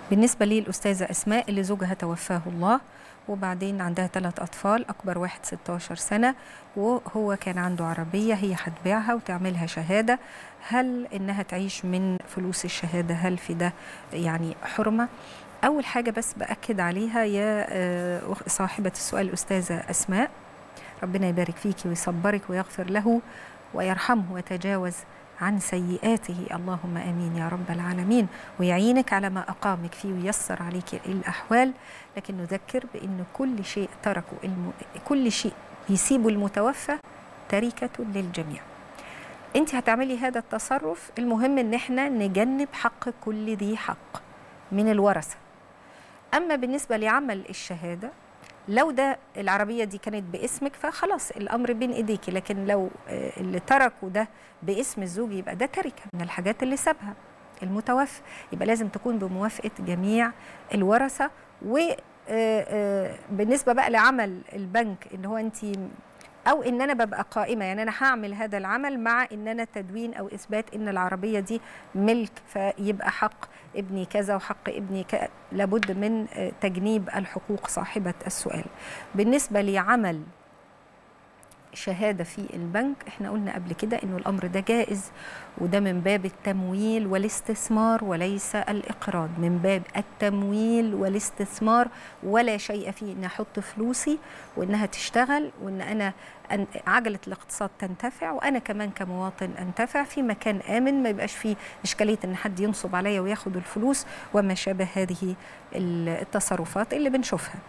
بالنسبة لي الأستاذة أسماء اللي زوجها توفاه الله وبعدين عندها ثلاث أطفال أكبر واحد 16 سنة وهو كان عنده عربية هي هتبيعها وتعملها شهادة هل إنها تعيش من فلوس الشهادة هل في ده يعني حرمة؟ أول حاجة بس بأكد عليها يا آه، صاحبة السؤال الأستاذة أسماء ربنا يبارك فيكي ويصبرك ويغفر له ويرحمه ويتجاوز عن سيئاته اللهم امين يا رب العالمين ويعينك على ما اقامك فيه ويسر عليك الاحوال لكن نذكر بان كل شيء تركه الم... كل شيء يسيبه المتوفى تركه للجميع انت هتعملي هذا التصرف المهم ان احنا نجنب حق كل ذي حق من الورثه اما بالنسبه لعمل الشهاده لو ده العربيه دي كانت باسمك فخلاص الامر بين ايديكي لكن لو آه، اللي تركوا ده باسم الزوج يبقى ده تركه من الحاجات اللي سابها المتوفى يبقى لازم تكون بموافقه جميع الورثه و آه، آه، بالنسبه بقى لعمل البنك ان هو انت او ان انا ببقى قائمه يعني انا هعمل هذا العمل مع ان انا تدوين او اثبات ان العربيه دي ملك فيبقى حق ابني كذا وحق ابني ك... لابد من آه، تجنيب الحقوق صاحبه السؤال بالنسبه لعمل شهاده في البنك احنا قلنا قبل كده انه الامر ده جائز وده من باب التمويل والاستثمار وليس الاقراض من باب التمويل والاستثمار ولا شيء فيه ان احط فلوسي وانها تشتغل وان انا أن عجله الاقتصاد تنتفع وانا كمان كمواطن انتفع في مكان امن ما يبقاش فيه اشكاليه ان حد ينصب عليا وياخد الفلوس وما شابه هذه التصرفات اللي بنشوفها